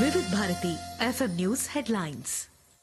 వివిధ Bharati FM news headlines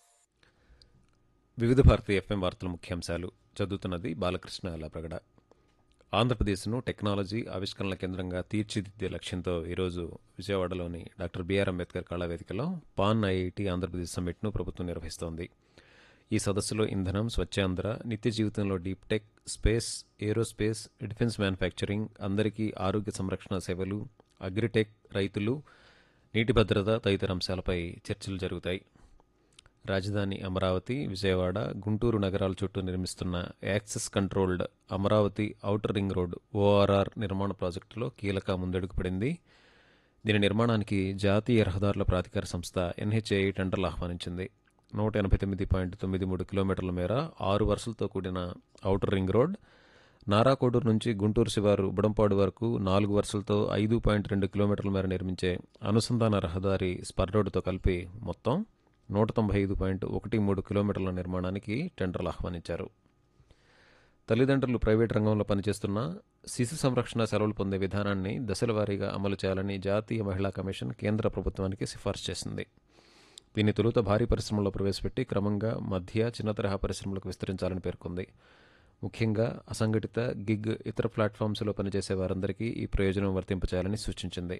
వివిధ Bharati FM వార్తల ముఖ్యాంశాలు చదువుతున్నది బాలకృష్ణ అల్లప్రగడ ఆంధ్రప్రదేశ్ను టెక్నాలజీ ఆవిష్కరణల కేంద్రంగా తీర్చిదిద్దే లక్ష్యంతో ఈరోజు విజయవాడలోని డాక్టర్ బిఆర్ అంబేద్కర్ కళావేదికలో పాన్ ఐఐటి ఆంధ్రప్రదేశ్ సమ్మిట్ను ప్రభుత్వం నిర్వహిస్తోంది ఈ సదస్సులో ఇంధనం స్వచ్ఛాంధ్ర నిత్య జీవితంలో deep tech space aerospace defence manufacturing అందరికీ ఆరోగ్య సంరక్షణ సేవలు అగ్రిటెక్ రైతులు నీటి భద్రత తదితర అంశాలపై చర్చలు జరుగుతాయి రాజధాని అమరావతి విజయవాడ గుంటూరు నగరాల చుట్టూ నిర్మిస్తున్న access controlled Amaravati outer ring road ORR నిర్మాణ ప్రాజెక్టులో కీలక ముందడుగు పడింది దీని నిర్మాణానికి జాతీయ రహదారుల ప్రాధికార సంస్థ ఎన్హెచ్ఏ టెండర్లు ఆహ్వానించింది నూట ఎనభై తొమ్మిది పాయింట్ తొమ్మిది మూడు కిలోమీటర్ల మేర ఆరు వరుసలతో కూడిన ఔటర్ రింగ్ రోడ్ నారాకోడూరు నుంచి గుంటూరు శివారు బుడంపాడు వరకు నాలుగు వరుసలతో ఐదు పాయింట్ రెండు కిలోమీటర్ల మేర నిర్మించే అనుసంధాన రహదారి స్పర్ రోడ్డుతో కలిపి మొత్తం నూట తొంభై ఐదు పాయింట్ ఒకటి మూడు కిలోమీటర్ల నిర్మాణానికి టెండర్లు ఆహ్వానించారు తల్లిదండ్రులు ప్రైవేట్ రంగంలో పనిచేస్తున్న శిశు సంరక్షణ సెలవులు పొందే విధానాన్ని దశల వారీగా అమలు చేయాలని జాతీయ మహిళా కమిషన్ కేంద్ర ప్రభుత్వానికి సిఫార్సు చేసింది దీన్ని తొలుత భారీ పరిశ్రమల్లో ప్రవేశపెట్టి క్రమంగా మధ్య చిన్న తరహా పరిశ్రమలకు విస్తరించాలని పేర్కొంది ముఖ్యంగా అసంఘటిత గిగ్ ఇతర ప్లాట్ఫామ్స్లో పనిచేసే వారందరికీ ఈ ప్రయోజనం వర్తింపచేయాలని సూచించింది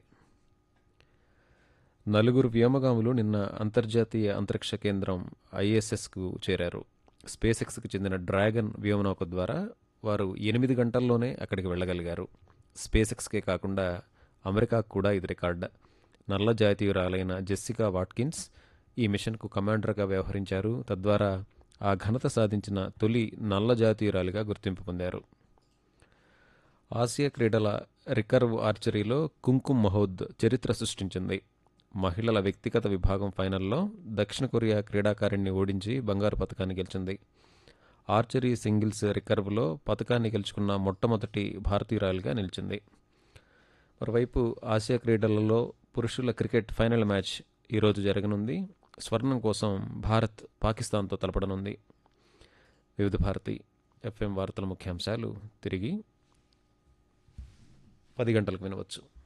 నలుగురు వ్యోమగాములు నిన్న అంతర్జాతీయ అంతరిక్ష కేంద్రం ఐఎస్ఎస్కు చేరారు స్పేస్ ఎక్స్కి చెందిన డ్రాగన్ వ్యోమనౌక ద్వారా వారు ఎనిమిది గంటల్లోనే అక్కడికి వెళ్ళగలిగారు స్పేస్ ఎక్స్కే కాకుండా అమెరికాకు కూడా ఇది రికార్డ్ నల్ల జాతీయురాలైన జెస్సికా వాట్కిన్స్ ఈ మిషన్కు కమాండర్గా వ్యవహరించారు తద్వారా ఆ ఘనత సాధించిన తొలి నల్ల జాతీయురాలిగా గుర్తింపు పొందారు ఆసియా క్రీడల రికర్వ్ ఆర్చరీలో కుంకుమ్ మహోద్ చరిత్ర సృష్టించింది మహిళల వ్యక్తిగత విభాగం ఫైనల్లో దక్షిణ కొరియా క్రీడాకారిణిని ఓడించి బంగారు పథకాన్ని గెలిచింది ఆర్చరీ సింగిల్స్ రికర్వ్లో పథకాన్ని గెలుచుకున్న మొట్టమొదటి భారతీయురాలిగా నిలిచింది మరోవైపు ఆసియా క్రీడలలో పురుషుల క్రికెట్ ఫైనల్ మ్యాచ్ ఈరోజు జరగనుంది స్వర్ణం కోసం భారత్ పాకిస్తాన్తో తలపడనుంది వివిధ భారతి ఎఫ్ఎం వార్తల ముఖ్యాంశాలు తిరిగి పది గంటలకు వినవచ్చు